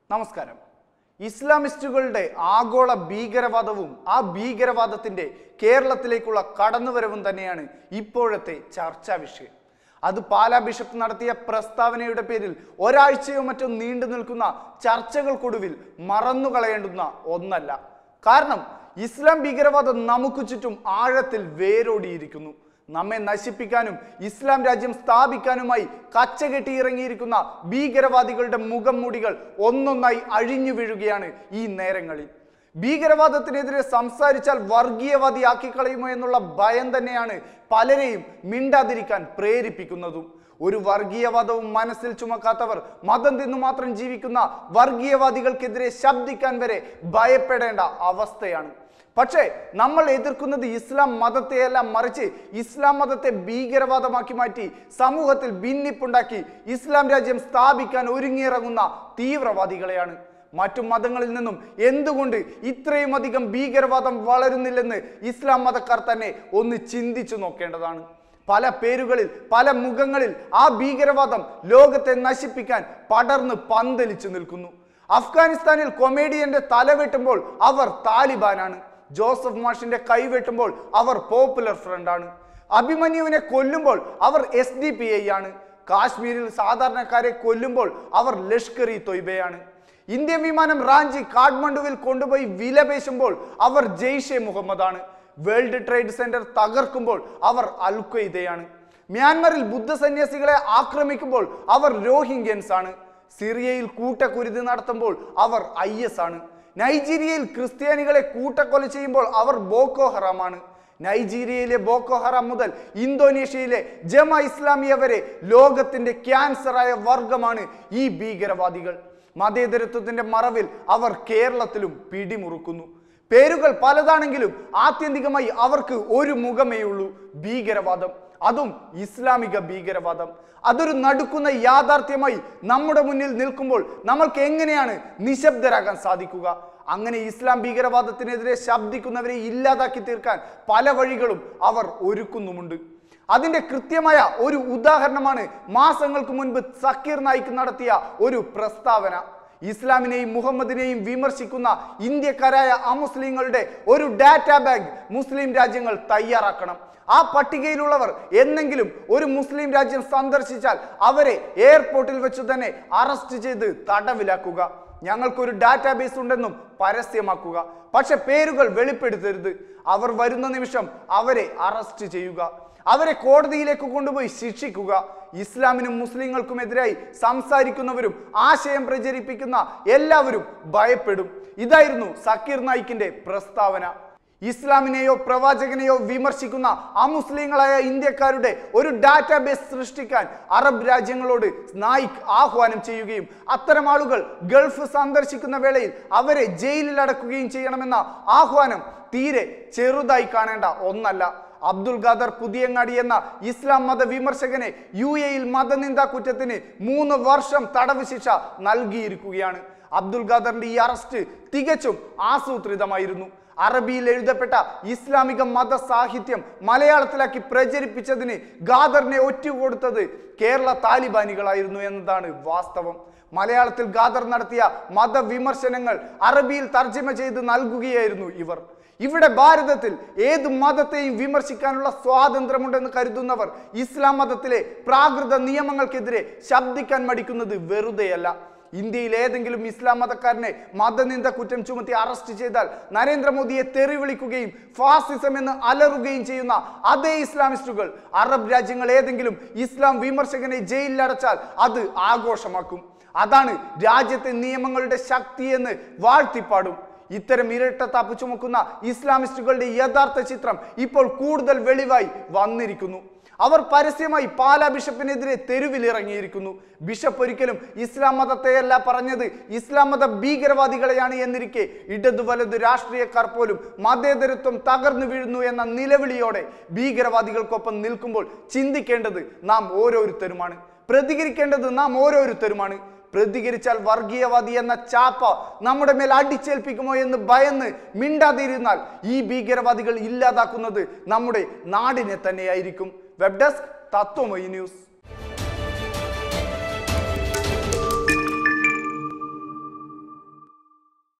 നമസ്കാരം ഇസ്ലാമിസ്റ്റുകളുടെ ആഗോള ഭീകരവാദവും ആ ഭീകരവാദത്തിന്റെ കേരളത്തിലേക്കുള്ള കടന്നുവരവും തന്നെയാണ് ഇപ്പോഴത്തെ ചർച്ചാ വിഷയം അത് പാലാ ബിഷപ്പ് നടത്തിയ പ്രസ്താവനയുടെ പേരിൽ ഒരാഴ്ചയോ മറ്റോ നീണ്ടു നിൽക്കുന്ന ചർച്ചകൾക്കൊടുവിൽ മറന്നുകളയേണ്ടുന്ന ഒന്നല്ല കാരണം ഇസ്ലാം ഭീകരവാദം നമുക്ക് ചുറ്റും ആഴത്തിൽ വേരോടിയിരിക്കുന്നു നമ്മെ നശിപ്പിക്കാനും ഇസ്ലാം രാജ്യം സ്ഥാപിക്കാനുമായി കച്ചകെട്ടി ഇറങ്ങിയിരിക്കുന്ന ഭീകരവാദികളുടെ മുഖം മൂടികൾ ഒന്നൊന്നായി അഴിഞ്ഞു വീഴുകയാണ് ഈ നേരങ്ങളിൽ ഭീകരവാദത്തിനെതിരെ സംസാരിച്ചാൽ വർഗീയവാദിയാക്കി കളയുമോ എന്നുള്ള ഭയം തന്നെയാണ് പലരെയും മിണ്ടാതിരിക്കാൻ പ്രേരിപ്പിക്കുന്നതും ഒരു വർഗീയവാദവും മനസ്സിൽ ചുമക്കാത്തവർ മതം തിന്നു മാത്രം ജീവിക്കുന്ന വർഗീയവാദികൾക്കെതിരെ ശബ്ദിക്കാൻ വരെ ഭയപ്പെടേണ്ട അവസ്ഥയാണ് പക്ഷേ നമ്മൾ എതിർക്കുന്നത് ഇസ്ലാം മതത്തെയല്ല മറിച്ച് ഇസ്ലാം മതത്തെ ഭീകരവാദമാക്കി മാറ്റി സമൂഹത്തിൽ ഭിന്നിപ്പുണ്ടാക്കി ഇസ്ലാം രാജ്യം സ്ഥാപിക്കാൻ ഒരുങ്ങിയിറങ്ങുന്ന തീവ്രവാദികളെയാണ് മറ്റു മതങ്ങളിൽ നിന്നും എന്തുകൊണ്ട് ഇത്രയും അധികം ഭീകരവാദം വളരുന്നില്ലെന്ന് ഇസ്ലാം മതക്കാർ തന്നെ ഒന്ന് ചിന്തിച്ചു നോക്കേണ്ടതാണ് പല പേരുകളിൽ പല മുഖങ്ങളിൽ ആ ഭീകരവാദം ലോകത്തെ നശിപ്പിക്കാൻ പടർന്ന് പന്തലിച്ചു നിൽക്കുന്നു അഫ്ഗാനിസ്ഥാനിൽ കൊമേഡിയന്റെ തല വെട്ടുമ്പോൾ അവർ താലിബാനാണ് ജോസഫ് മാഷിന്റെ കൈ വെട്ടുമ്പോൾ അവർ പോപ്പുലർ ഫ്രണ്ട് ആണ് അഭിമന്യുവിനെ കൊല്ലുമ്പോൾ അവർ എസ് ഡി പി ഐ ആണ് കാശ്മീരിൽ സാധാരണക്കാരെ കൊല്ലുമ്പോൾ അവർ ലഷ്കർ ഇ തൊയ്ബയാണ് ഇന്ത്യൻ വിമാനം റാഞ്ചി കാഠ്മണ്ഡുവിൽ കൊണ്ടുപോയി വിലപേശുമ്പോൾ അവർ ജെയ്ഷെ മുഹമ്മദാണ് വേൾഡ് ട്രേഡ് സെന്റർ തകർക്കുമ്പോൾ അവർ അൽ ഖ്വയ്ദയാണ് മ്യാൻമറിൽ ബുദ്ധ സന്യാസികളെ ആക്രമിക്കുമ്പോൾ അവർ രോഹിംഗ്യൻസ് ആണ് സിറിയയിൽ കൂട്ടക്കുരുതി നടത്തുമ്പോൾ അവർ ഐ എസ് ആണ് നൈജീരിയയിൽ ക്രിസ്ത്യാനികളെ കൂട്ടക്കൊല ചെയ്യുമ്പോൾ അവർ ബോക്കോ ഹറാമാണ് നൈജീരിയയിലെ ബോക്കോ ഹറാം മുതൽ ഇന്തോനേഷ്യയിലെ ജമ ഇസ്ലാമിയ വരെ ലോകത്തിന്റെ ക്യാൻസറായ വർഗമാണ് ഈ ഭീകരവാദികൾ മതേതരത്വത്തിന്റെ മറവിൽ അവർ കേരളത്തിലും പിടിമുറുക്കുന്നു പേരുകൾ പലതാണെങ്കിലും ആത്യന്തികമായി അവർക്ക് ഒരു മുഖമേ ഉള്ളൂ ഭീകരവാദം അതും ഇസ്ലാമിക ഭീകരവാദം അതൊരു നടുക്കുന്ന യാഥാർത്ഥ്യമായി നമ്മുടെ മുന്നിൽ നിൽക്കുമ്പോൾ നമ്മൾക്ക് എങ്ങനെയാണ് നിശബ്ദരാകാൻ സാധിക്കുക അങ്ങനെ ഇസ്ലാം ഭീകരവാദത്തിനെതിരെ ശബ്ദിക്കുന്നവരെ ഇല്ലാതാക്കി തീർക്കാൻ പല വഴികളും അവർ ഒരുക്കുന്നുമുണ്ട് അതിന്റെ കൃത്യമായ ഒരു ഉദാഹരണമാണ് മാസങ്ങൾക്ക് മുൻപ് സക്കീർ നായിക്ക് നടത്തിയ ഒരു പ്രസ്താവന ഇസ്ലാമിനെയും മുഹമ്മദിനെയും വിമർശിക്കുന്ന ഇന്ത്യക്കാരായ അമുസ്ലിങ്ങളുടെ ഒരു ഡാറ്റാ ബാങ്ക് മുസ്ലിം രാജ്യങ്ങൾ തയ്യാറാക്കണം ആ പട്ടികയിലുള്ളവർ എന്നെങ്കിലും ഒരു മുസ്ലിം രാജ്യം സന്ദർശിച്ചാൽ അവരെ എയർപോർട്ടിൽ വെച്ച് തന്നെ അറസ്റ്റ് ചെയ്ത് തടവിലാക്കുക ഞങ്ങൾക്കൊരു ഡാറ്റാബേസ് ഉണ്ടെന്നും പരസ്യമാക്കുക പക്ഷെ പേരുകൾ വെളിപ്പെടുത്തരുത് അവർ വരുന്ന നിമിഷം അവരെ അറസ്റ്റ് ചെയ്യുക അവരെ കോടതിയിലേക്ക് കൊണ്ടുപോയി ശിക്ഷിക്കുക ഇസ്ലാമിനും മുസ്ലിങ്ങൾക്കുമെതിരായി സംസാരിക്കുന്നവരും ആശയം പ്രചരിപ്പിക്കുന്ന എല്ലാവരും ഭയപ്പെടും ഇതായിരുന്നു സക്കീർ നായിക്കിന്റെ പ്രസ്താവന ഇസ്ലാമിനെയോ പ്രവാചകനെയോ വിമർശിക്കുന്ന അമുസ്ലിങ്ങളായ ഇന്ത്യക്കാരുടെ ഒരു ഡാറ്റാബേസ് സൃഷ്ടിക്കാൻ അറബ് രാജ്യങ്ങളോട് നായിക് ആഹ്വാനം ചെയ്യുകയും അത്തരം ആളുകൾ ഗൾഫ് സന്ദർശിക്കുന്ന വേളയിൽ അവരെ ജയിലിൽ അടക്കുകയും ചെയ്യണമെന്ന ആഹ്വാനം തീരെ ചെറുതായി കാണേണ്ട ഒന്നല്ല അബ്ദുൽ ഖാദർ പുതിയങ്ങാടി എന്ന ഇസ്ലാം മത വിമർശകനെ യു എയിൽ മതനിന്ദാ കുറ്റത്തിന് മൂന്ന് വർഷം തടവ് ശിക്ഷ നൽകിയിരിക്കുകയാണ് അബ്ദുൽ ഖാദറിന്റെ ഈ അറസ്റ്റ് തികച്ചും ആസൂത്രിതമായിരുന്നു അറബിയിൽ എഴുതപ്പെട്ട ഇസ്ലാമിക മത സാഹിത്യം മലയാളത്തിലാക്കി പ്രചരിപ്പിച്ചതിന് ഖാദറിനെ ഒറ്റുകൊടുത്തത് കേരള താലിബാനികളായിരുന്നു എന്നതാണ് വാസ്തവം മലയാളത്തിൽ ഖാദർ നടത്തിയ മതവിമർശനങ്ങൾ അറബിയിൽ തർജ്ജമ ചെയ്ത് നൽകുകയായിരുന്നു ഇവർ ഇവിടെ ഭാരതത്തിൽ ഏത് മതത്തെയും വിമർശിക്കാനുള്ള സ്വാതന്ത്ര്യമുണ്ടെന്ന് കരുതുന്നവർ ഇസ്ലാം മതത്തിലെ പ്രാകൃത നിയമങ്ങൾക്കെതിരെ ശബ്ദിക്കാൻ മടിക്കുന്നത് വെറുതെയല്ല ഇന്ത്യയിൽ ഏതെങ്കിലും ഇസ്ലാം മതക്കാരനെ മതനിന്ദ കുറ്റം ചുമത്തി അറസ്റ്റ് ചെയ്താൽ നരേന്ദ്രമോദിയെ തെറി വിളിക്കുകയും ഫാസിസം എന്ന് അലറുകയും ചെയ്യുന്ന അതേ ഇസ്ലാമിസ്റ്റുകൾ അറബ് രാജ്യങ്ങൾ ഏതെങ്കിലും ഇസ്ലാം വിമർശകനെ ജയിലിൽ അടച്ചാൽ അത് ആഘോഷമാക്കും അതാണ് രാജ്യത്തെ നിയമങ്ങളുടെ ശക്തി എന്ന് വാഴ്ത്തിപ്പാടും ഇത്തരം ഇരട്ടത്താപ്പ് ചുമക്കുന്ന ഇസ്ലാമിസ്റ്റുകളുടെ യഥാർത്ഥ ചിത്രം ഇപ്പോൾ കൂടുതൽ വെളിവായി വന്നിരിക്കുന്നു അവർ പരസ്യമായി പാലാ ബിഷപ്പിനെതിരെ തെരുവിലിറങ്ങിയിരിക്കുന്നു ബിഷപ്പ് ഒരിക്കലും ഇസ്ലാം മതത്തെയല്ല പറഞ്ഞത് ഇസ്ലാം മത ഭീകരവാദികളെയാണ് എന്നിരിക്കെ ഇടതു വലതു രാഷ്ട്രീയക്കാർ പോലും മതേതരത്വം തകർന്നു വീഴുന്നു എന്ന നിലവിളിയോടെ ഭീകരവാദികൾക്കൊപ്പം നിൽക്കുമ്പോൾ ചിന്തിക്കേണ്ടത് നാം ഓരോരുത്തരുമാണ് പ്രതികരിക്കേണ്ടത് നാം ഓരോരുത്തരുമാണ് പ്രതികരിച്ചാൽ വർഗീയവാദി എന്ന ചാപ്പ നമ്മുടെ മേൽ അടിച്ചേൽപ്പിക്കുമോ എന്ന് ഭയന്ന് മിണ്ടാതിരുന്നാൽ ഈ ഭീകരവാദികൾ ഇല്ലാതാക്കുന്നത് നമ്മുടെ നാടിനെ തന്നെയായിരിക്കും വെബ് ഡെസ്ക് തത്വമൊഴി ന്യൂസ്